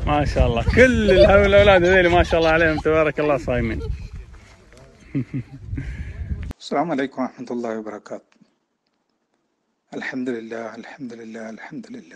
ما شاء الله كل الهو- الاولاد هذول ما شاء الله عليهم تبارك الله صايمين അസ്സാം വലൈക്കും വറഹമത്തല്ലാ വാബർക്കാത്ത് അലഹമില്ല അലഹമില്ല അലഹമില്ല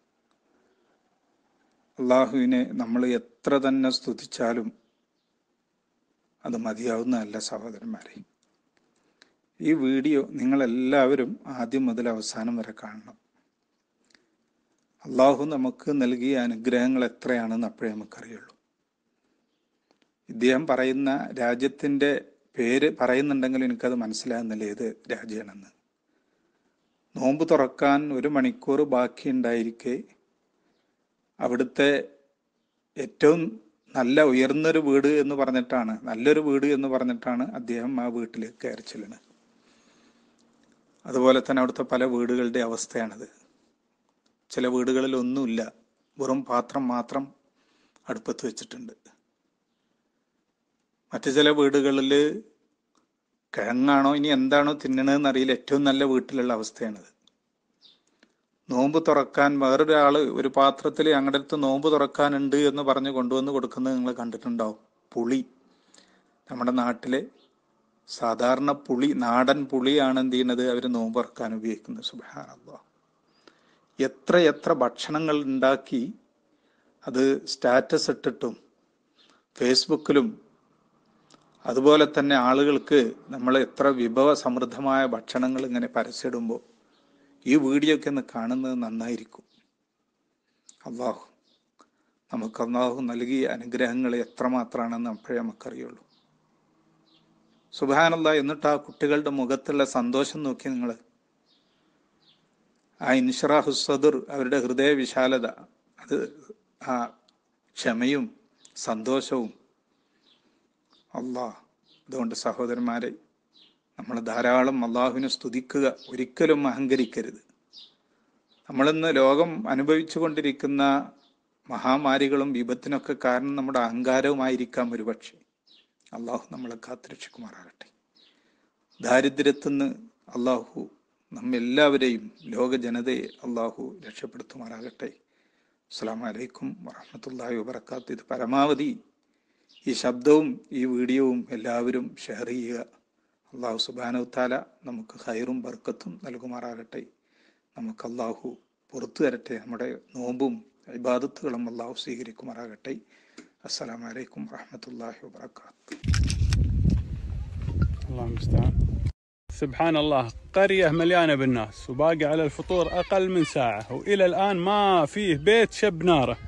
അള്ളാഹുവിനെ നമ്മൾ എത്ര തന്നെ സ്തുതിച്ചാലും അത് മതിയാവുന്നതല്ല സഹോദരന്മാരെ ഈ വീഡിയോ നിങ്ങളെല്ലാവരും ആദ്യം മുതൽ അവസാനം വരെ കാണണം അള്ളാഹു നമുക്ക് നൽകിയ അനുഗ്രഹങ്ങൾ എത്രയാണെന്ന് അപ്പോഴേ നമുക്കറിയുള്ളൂ ഇദ്ദേഹം പറയുന്ന രാജ്യത്തിൻ്റെ പേര് പറയുന്നുണ്ടെങ്കിൽ എനിക്കത് മനസ്സിലാകുന്നില്ല ഏത് രാജ്യമാണെന്ന് നോമ്പ് തുറക്കാൻ ഒരു മണിക്കൂർ ബാക്കിയുണ്ടായിരിക്കെ അവിടുത്തെ ഏറ്റവും നല്ല ഉയർന്നൊരു വീട് എന്ന് പറഞ്ഞിട്ടാണ് നല്ലൊരു വീട് എന്ന് പറഞ്ഞിട്ടാണ് അദ്ദേഹം ആ വീട്ടിലേക്ക് കയറി ചെല്ലുന്നത് അതുപോലെ തന്നെ അവിടുത്തെ പല വീടുകളുടെ അവസ്ഥയാണത് ചില വീടുകളിൽ ഒന്നുമില്ല വെറും പാത്രം മാത്രം അടുപ്പത്ത് വെച്ചിട്ടുണ്ട് മറ്റു ചില വീടുകളിൽ കിഴങ്ങാണോ ഇനി എന്താണോ തിന്നണതെന്ന് അറിയില്ല ഏറ്റവും നല്ല വീട്ടിലുള്ള അവസ്ഥയാണിത് നോമ്പ് തുറക്കാൻ വേറൊരാൾ ഒരു പാത്രത്തിൽ ഞങ്ങളുടെ അടുത്ത് നോമ്പ് തുറക്കാനുണ്ട് എന്ന് പറഞ്ഞ് കൊണ്ടുവന്ന് കൊടുക്കുന്നത് നിങ്ങൾ കണ്ടിട്ടുണ്ടാവും പുളി നമ്മുടെ നാട്ടിലെ സാധാരണ പുളി നാടൻ പുളിയാണ് എന്ത് ചെയ്യുന്നത് അവർ നോമ്പ് തുറക്കാൻ ഉപയോഗിക്കുന്നത് സുബാനല്ലാ എത്ര എത്ര ഭക്ഷണങ്ങൾ ഉണ്ടാക്കി അത് സ്റ്റാറ്റസ് ഇട്ടിട്ടും ഫേസ്ബുക്കിലും അതുപോലെ തന്നെ ആളുകൾക്ക് നമ്മൾ എത്ര വിഭവ സമൃദ്ധമായ ഭക്ഷണങ്ങൾ ഇങ്ങനെ പരസ്യമിടുമ്പോൾ ഈ വീഡിയോ ഒക്കെ ഒന്ന് കാണുന്നത് നന്നായിരിക്കും അള്ളാഹു നമുക്ക് അള്ളാഹു നൽകിയ അനുഗ്രഹങ്ങൾ എത്രമാത്രമാണെന്ന് അപ്പോഴേ നമുക്കറിയുള്ളൂ സുബാനല്ല എന്നിട്ട് ആ കുട്ടികളുടെ മുഖത്തുള്ള സന്തോഷം നോക്കി നിങ്ങൾ ആ ഇൻഷറാഹു സദുർ അവരുടെ ഹൃദയ വിശാലത അത് ആ ക്ഷമയും സന്തോഷവും അള്ളാഹ് അതുകൊണ്ട് സഹോദരന്മാരെ നമ്മൾ ധാരാളം അള്ളാഹുവിനെ സ്തുതിക്കുക ഒരിക്കലും അഹങ്കരിക്കരുത് നമ്മളിന്ന് ലോകം അനുഭവിച്ചു കൊണ്ടിരിക്കുന്ന മഹാമാരികളും വിപത്തിനൊക്കെ കാരണം നമ്മുടെ അഹങ്കാരവുമായിരിക്കാം ഒരുപക്ഷെ അള്ളാഹു നമ്മളെ കാത്തുരക്ഷിക്കുമാറാകട്ടെ ദാരിദ്ര്യത്തിന്ന് അള്ളാഹു നമ്മെല്ലാവരെയും ലോക ജനതയെ അള്ളാഹു രക്ഷപ്പെടുത്തുമാറാകട്ടെ അസ്സാം വലൈക്കും വറഹമത്തല്ലാഹി വബർക്കാത്ത് ഇത് പരമാവധി ഈ ശബ്ദവും ഈ വീഡിയോവും എല്ലാവരും ഷെയർ ചെയ്യുക അള്ളാഹു സുബാനവുത്താല നമുക്ക് ഹൈറും ബർക്കത്തും നൽകുമാറാകട്ടെ നമുക്ക് അള്ളാഹു പുറത്തു തരട്ടെ നമ്മുടെ നോമ്പും ഇബാദത്തുകളും അള്ളാഹു സ്വീകരിക്കുമാറാകട്ടെ അസ്സലാം വലൈക്കും വറഹമത്തല്ലാഹി വബർക്കാത്ത് الله المستعان سبحان الله قرية مليانة بالناس وباقي على الفطور أقل من ساعة وإلى الآن ما فيه بيت شب ناره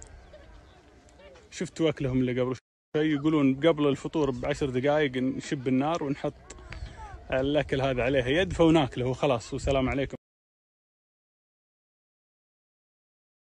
شفتوا أكلهم اللي قبل شوي يقولون قبل الفطور بعشر دقائق نشب النار ونحط الأكل هذا عليها يدفى وناكله وخلاص والسلام عليكم